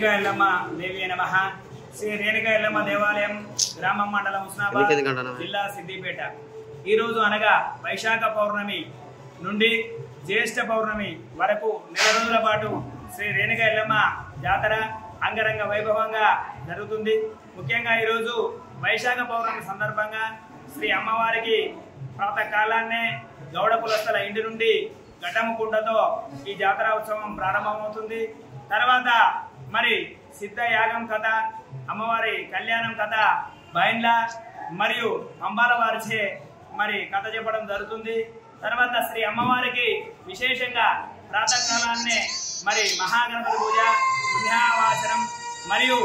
రేణుకా ఎల్లమ్మ దేవి నమ శ్రీ రేణుకా ఎల్లమ్మ దేవాలయం గ్రామం మండలం ఎందుకు ఉస్నాబాద్ ఎందుకంటానా? జిల్లా సిద్దిపేట ఈ రోజు అనగా వైశాఖ పౌర్ణమి నుండి జ్యేష్ఠ పౌర్ణమి వరకు నెల రోజుల పాటు శ్రీ రేణుక ఎల్లమ్మ జాతర అంగరంగ వైభవంగా జరుగుతుంది ముఖ్యంగా ఈరోజు వైశాఖ పౌర్ణమి సందర్భంగా శ్రీ అమ్మవారికి ప్రాతకాలాన్నే గౌడ కులస్తుల ఇంటి నుండి గడ్డము కుండతో ఈ జాతర ఉత్సవం ప్రారంభమవుతుంది తర్వాత మరి సిద్ధ యాగం కథ అమ్మవారి కళ్యాణం కథ బైండ్ల మరియు అంబాల వారిచే మరి కథ చెప్పడం జరుగుతుంది తర్వాత శ్రీ అమ్మవారికి విశేషంగా ప్రాతకాలాన్నే మరి మహాగణపతి పూజ పుణ్యావాచనం మరియు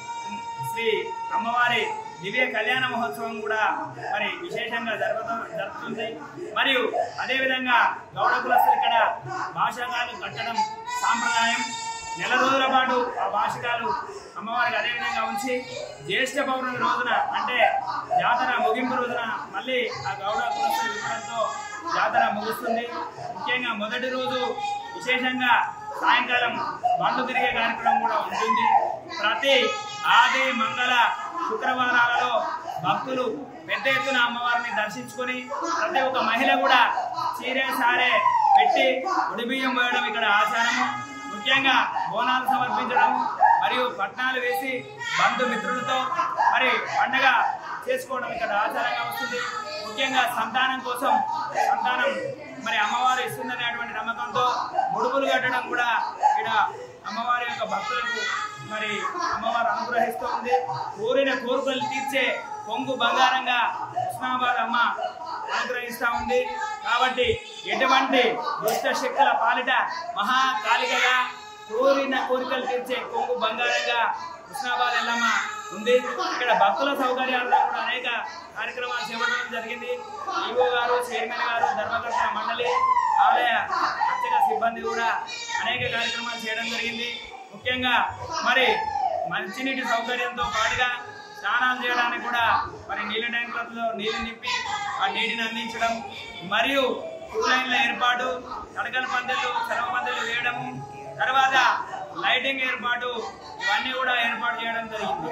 శ్రీ అమ్మవారి దివ్య కళ్యాణ మహోత్సవం కూడా మరి విశేషంగా జరుగుతూ జరుగుతుంది మరియు అదేవిధంగా గౌడ కులస్తులు ఇక్కడ భాషకాలు కట్టడం సాంప్రదాయం నెల రోజుల పాటు ఆ భాషకాలు అమ్మవారికి అదేవిధంగా ఉంచి జ్యేష్ఠ పౌర్ణమి రోజున అంటే జాతర ముగింపు రోజున మళ్ళీ ఆ గౌడ కులస్తులు ఇవ్వడంతో జాతర ముగుస్తుంది ముఖ్యంగా మొదటి రోజు విశేషంగా సాయంకాలం బండ్లు తిరిగే కార్యక్రమం కూడా ఉంటుంది ప్రతి ఆది మంగళ శుక్రవారాలలో భక్తులు పెద్ద ఎత్తున అమ్మవారిని దర్శించుకొని ప్రతి ఒక్క మహిళ కూడా చీరే సారే పెట్టి ఉడిబియ్యం పోయడం ఇక్కడ ఆచారము ముఖ్యంగా బోనాలు సమర్పించడం మరియు పట్నాలు వేసి బంధుమిత్రులతో మరి పండగ చేసుకోవడం ఇక్కడ ఆచారంగా వస్తుంది ముఖ్యంగా సంతానం కోసం సంతానం మరి అమ్మవారు ఇస్తుందనేటువంటి నమ్మకంతో ముడుపులు కట్టడం కూడా ఇక్కడ అమ్మవారి యొక్క భక్తులకు మరి అమ్మవారు అనుగ్రహిస్తూ ఉంది కోరిన కోరికలు తీర్చే కొంగు బంగారంగా కృష్ణాబాద్ అమ్మ అనుగ్రహిస్తూ ఉంది కాబట్టి ఎటువంటి దుష్ట శక్తుల పాలిట మహాకాళికగా కోరిన కోరికలు తీర్చే కొంగు బంగారంగా కృష్ణాబాద్ ఎల్లమ్మ ఉంది ఇక్కడ భక్తుల సౌకర్యార్థం కూడా అనేక కార్యక్రమాలు చేపట్టడం జరిగింది ఈవో గారు చైర్మన్ గారు ధర్మకర్త మండలి ఆలయ అర్చక సిబ్బంది కూడా అనేక కార్యక్రమాలు చేయడం జరిగింది ముఖ్యంగా మరి మంచినీటి సౌకర్యంతో పాటుగా స్నానాలు చేయడానికి కూడా మరి నీళ్ళ ట్యాంకులతో నీళ్లు నింపి ఆ నీటిని అందించడం మరియు క్యూ లైన్ల ఏర్పాటు తడకల పందిళ్ళు సెలవు పందిళ్ళు వేయడము తర్వాత లైటింగ్ ఏర్పాటు ఇవన్నీ కూడా ఏర్పాటు చేయడం జరిగింది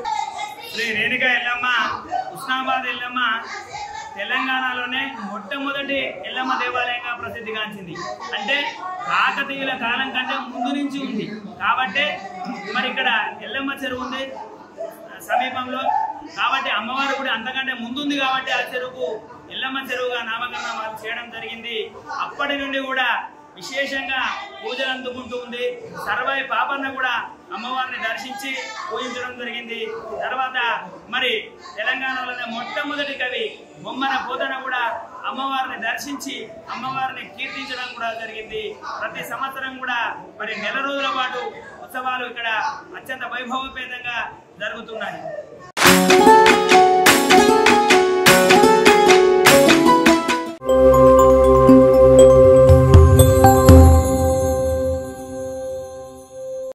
శ్రీ రేణుక ఎల్లమ్మ ఉస్నాబాద్ ఎల్లమ్మ తెలంగాణలోనే మొట్టమొదటి ఎల్లమ్మ దేవాలయంగా ప్రసిద్ధిగాంచింది అంటే కాకతీయుల కాలం కంటే ముందు నుంచి ఉంది కాబట్టి మరి ఇక్కడ ఎల్లమ్మ చెరువు ఉంది సమీపంలో కాబట్టి అమ్మవారు కూడా అంతకంటే ముందుంది కాబట్టి ఆ చెరువుకు ఎల్లమ్మ చెరువుగా నామకరణం వాళ్ళు చేయడం జరిగింది అప్పటి నుండి కూడా విశేషంగా పూజలు అందుకుంటూ ఉంది సర్వాయి పాపన్న కూడా అమ్మవారిని దర్శించి పూజించడం జరిగింది తర్వాత మరి తెలంగాణలోనే మొట్టమొదటి కవి బొమ్మన పోతన కూడా అమ్మవారిని దర్శించి అమ్మవారిని కీర్తించడం కూడా జరిగింది ప్రతి సంవత్సరం కూడా మరి నెల రోజుల పాటు ఉత్సవాలు ఇక్కడ అత్యంత వైభవపేతంగా జరుగుతున్నాయి